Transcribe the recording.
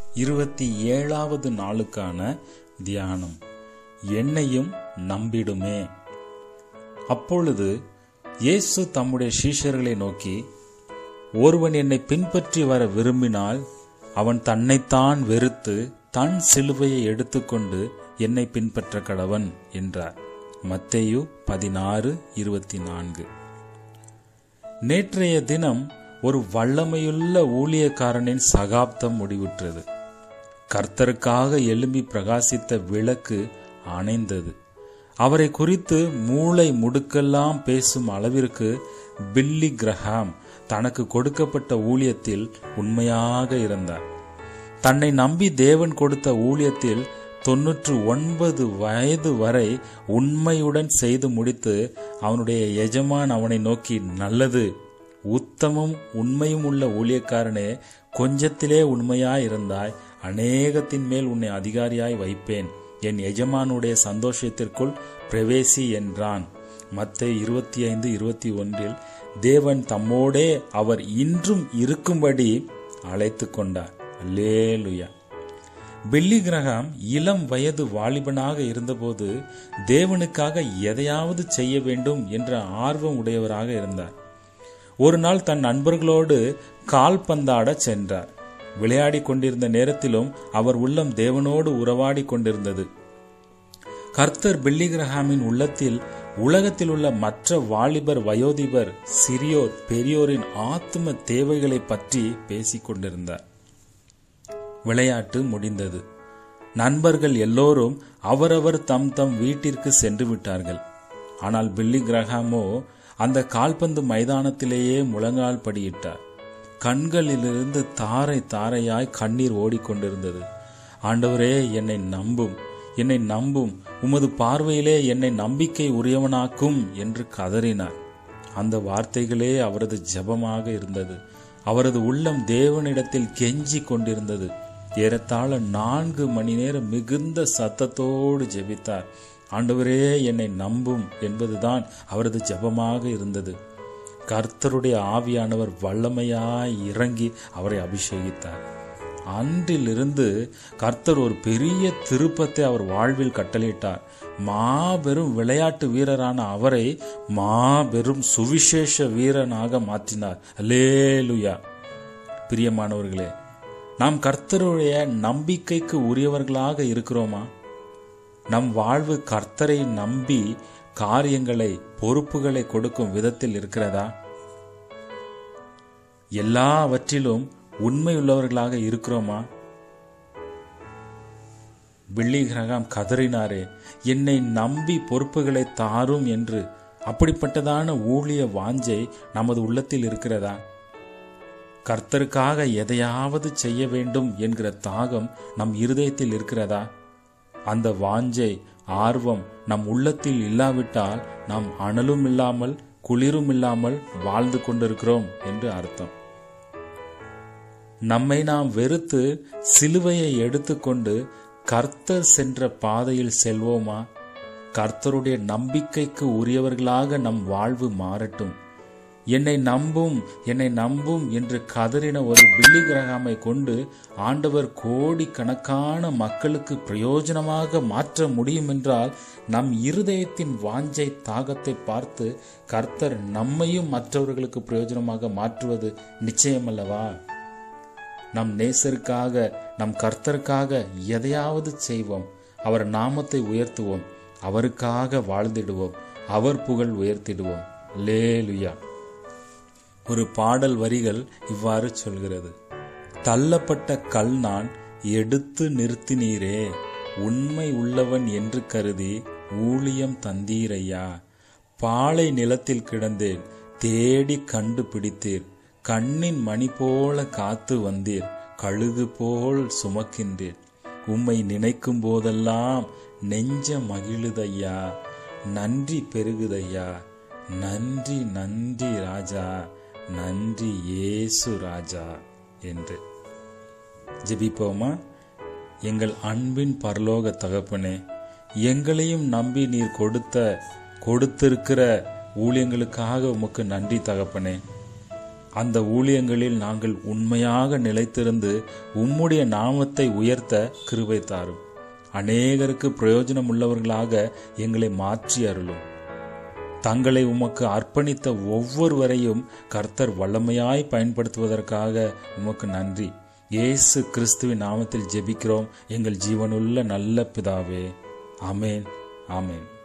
இருபத்தி ஏழாவது நாளுக்கான தியானம் என்னையும் நம்பிடுமே அப்பொழுது இயேசு தம்முடைய சீஷர்களை நோக்கி ஒருவன் என்னை பின்பற்றி வர விரும்பினால் அவன் தன்னைத்தான் வெறுத்து தன் சிலுவையை எடுத்துக்கொண்டு என்னை பின்பற்ற கடவன் என்றார் மத்தேயு பதினாறு இருபத்தி நான்கு நேற்றைய தினம் ஒரு வல்லமையுள்ள ஊழியக்காரனின் சகாப்தம் முடிவுற்றது கர்த்தருக்காக எழும்பி பிரகாசித்த விளக்கு அணைந்தது அவரை குறித்து மூளை முடுக்கெல்லாம் பேசும் அளவிற்கு பில்லி கிரஹாம் தனக்கு கொடுக்கப்பட்ட ஊழியத்தில் உண்மையாக இருந்தார் தன்னை நம்பி தேவன் கொடுத்த ஊழியத்தில் தொன்னூற்று ஒன்பது வயது வரை உண்மையுடன் செய்து முடித்து அவனுடைய எஜமான் அவனை நோக்கி நல்லது உத்தமும் உண்மையும் உள்ள ஊழியக்காரனே கொஞ்சத்திலே உண்மையாய் இருந்தாய் அநேகத்தின் மேல் உன்னை அதிகாரியாய் வைப்பேன் என் எஜமானுடைய சந்தோஷத்திற்குள் பிரவேசி என்றான் மத்த இருபத்தி ஐந்து இருபத்தி ஒன்றில் தேவன் தம்மோடே அவர் இன்றும் இருக்கும்படி அழைத்து கொண்டார் லேலுயா பில்லி கிரகாம் இளம் வயது வாலிபனாக இருந்தபோது தேவனுக்காக எதையாவது செய்ய வேண்டும் என்ற ஆர்வம் உடையவராக இருந்தார் ஒரு நாள் தன் நண்பர்களோடு கால்பந்தாட சென்றார் விளையாடி கொண்டிருந்த நேரத்திலும் அவர் உள்ளம் தேவனோடு உறவாடி கொண்டிருந்தது கர்த்தர் பில்லி கிரஹாமின் உள்ளத்தில் உலகத்தில் உள்ள மற்ற வாலிபர் வயோதிபர் சிறியோர் பெரியோரின் ஆத்ம தேவைகளை பற்றி பேசிக் கொண்டிருந்தார் விளையாட்டு முடிந்தது நண்பர்கள் எல்லோரும் அவரவர் தம் தம் வீட்டிற்கு சென்று விட்டார்கள் ஆனால் பில்லி கிரஹாமோ அந்த கால்பந்து மைதானத்திலேயே முழங்கால் படியிட்டார் கண்களிலிருந்து தாரை தாரையாய் கண்ணீர் ஓடிக்கொண்டிருந்தது ஆண்டவரே என்னை நம்பும் என்னை நம்பும் உமது பார்வையிலே என்னை நம்பிக்கை உரியவனாக்கும் என்று கதறினார் அந்த வார்த்தைகளே அவரது ஜபமாக இருந்தது அவரது உள்ளம் தேவனிடத்தில் கெஞ்சி கொண்டிருந்தது ஏறத்தாழ நான்கு மணி நேரம் மிகுந்த சத்தத்தோடு ஜெபித்தார் ஆண்டவரே என்னை நம்பும் என்பதுதான் அவரது ஜபமாக இருந்தது கர்த்தருடைய ஆவியானவர் வல்லமையாய் இறங்கி அவரை அபிஷேகித்தார் அன்றிலிருந்து கர்த்தர் ஒரு பெரிய திருப்பத்தை அவர் வாழ்வில் கட்டளையிட்டார் மாபெரும் விளையாட்டு வீரரான அவரை மாபெரும் சுவிசேஷ வீரனாக மாற்றினார் லேலுயா பிரியமானவர்களே நாம் கர்த்தருடைய நம்பிக்கைக்கு உரியவர்களாக இருக்கிறோமா நம் வாழ்வு கர்த்தரை நம்பி காரியங்களை பொறுப்புகளை கொடுக்கும் விதத்தில் இருக்கிறதா எல்லாவற்றிலும் உண்மையுள்ளவர்களாக இருக்கிறோமா பில்லி கிரகாம் கதறினாரே என்னை நம்பி பொறுப்புகளை தாரும் என்று அப்படிப்பட்டதான ஊழிய வாஞ்சை நமது உள்ளத்தில் இருக்கிறதா கர்த்தருக்காக எதையாவது செய்ய வேண்டும் என்கிற தாகம் நம் இருதயத்தில் இருக்கிறதா அந்த வாஞ்சை ஆர்வம் நம் உள்ளத்தில் இல்லாவிட்டால் நாம் அனலும் இல்லாமல் குளிரும் இல்லாமல் வாழ்ந்து கொண்டிருக்கிறோம் என்று அர்த்தம் நம்மை நாம் வெறுத்து சிலுவையை எடுத்துக்கொண்டு கர்த்தர் சென்ற பாதையில் செல்வோமா கர்த்தருடைய நம்பிக்கைக்கு உரியவர்களாக நம் வாழ்வு மாறட்டும் என்னை நம்பும் என்னை நம்பும் என்று கதறின ஒரு பில்லி கிரகாமை கொண்டு ஆண்டவர் கோடிக்கணக்கான மக்களுக்கு பிரயோஜனமாக மாற்ற முடியும் என்றால் நம் இருதயத்தின் வாஞ்சை தாகத்தை பார்த்து கர்த்தர் நம்மையும் மற்றவர்களுக்கு பிரயோஜனமாக மாற்றுவது நிச்சயமல்லவா நம் நேசருக்காக நம் கர்த்தருக்காக எதையாவது செய்வோம் அவர் நாமத்தை உயர்த்துவோம் அவருக்காக வாழ்ந்திடுவோம் அவர் புகழ் உயர்த்திடுவோம் லேலுயா ஒரு பாடல் வரிகள் இவ்வாறு சொல்கிறது தள்ளப்பட்ட கல் நான் எடுத்து நிறுத்தினீரே உண்மை உள்ளவன் என்று கருதி ஊழியம் தந்தீரையா பாலை நிலத்தில் கிடந்தேன் தேடி கண்டுபிடித்தீர் கண்ணின் மணி போல காத்து வந்தீர் கழுகு போல் சுமக்கின்றீர் உம்மை நினைக்கும் போதெல்லாம் நெஞ்ச மகிழுதையா நன்றி பெருகுதையா நன்றி நன்றி ராஜா நன்றி ஏசு ராஜா என்று ஜெபிப்போமா எங்கள் அன்பின் பரலோக தகப்பனே எங்களையும் நம்பி நீர் கொடுத்த கொடுத்திருக்கிற ஊழியங்களுக்காக உமக்கு நன்றி தகப்பனே அந்த ஊழியங்களில் நாங்கள் உண்மையாக நிலைத்திருந்து உம்முடைய நாமத்தை உயர்த்த கிருபை தாரும் அநேகருக்கு பிரயோஜனம் உள்ளவர்களாக எங்களை மாற்றி அருளும் தங்களை உமக்கு அர்ப்பணித்த ஒவ்வொருவரையும் கர்த்தர் வல்லமையாய் பயன்படுத்துவதற்காக உமக்கு நன்றி இயேசு கிறிஸ்துவின் நாமத்தில் ஜெபிக்கிறோம் எங்கள் ஜீவனுள்ள நல்ல பிதாவே ஆமேன் ஆமேன்